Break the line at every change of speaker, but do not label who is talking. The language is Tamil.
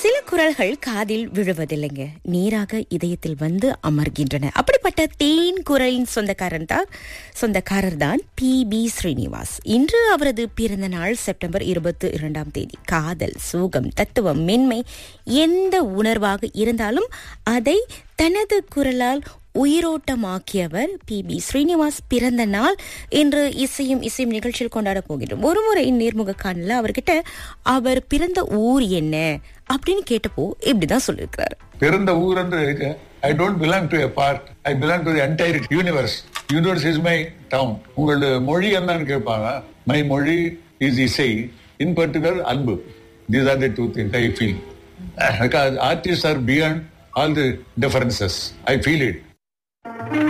சில குரல்கள் காதில் விழுவதில்லைங்க நீராக இதயத்தில் வந்து அமர்கின்றன அப்படிப்பட்ட தேன் குரலின் சொந்தக்காரன் தான் சொந்தக்காரர் தான் பி பி ஸ்ரீனிவாஸ் இன்று அவரது பிறந்த நாள் செப்டம்பர் இருபத்தி இரண்டாம் தேதி காதல் சோகம் தத்துவம் மென்மை எந்த உணர்வாக இருந்தாலும் அதை தனது குரலால் உயிரோட்டமாக்கியவர் பி பி ஸ்ரீனிவாஸ் பிறந்த நாள் இன்று இசையும் இசையும் நிகழ்ச்சியில் கொண்டாட போகின்றோம் ஒரு முறை நேர்முக காணல அவர்கிட்ட அவர் பிறந்த ஊர் என்ன அப்படின்னு கேட்டப்போ இப்படிதான் சொல்லியிருக்கிறாரு
பிறந்த ஊர் என்று I don't belong to a part I belong to entire universe universe is my town உங்களோட மொழி என்னன்னு கேட்பாங்க மை மொழி இஸ் இசை இன் பர்டிகுலர் அன்பு these are the two things I feel because artist are beyond all the differences I feel it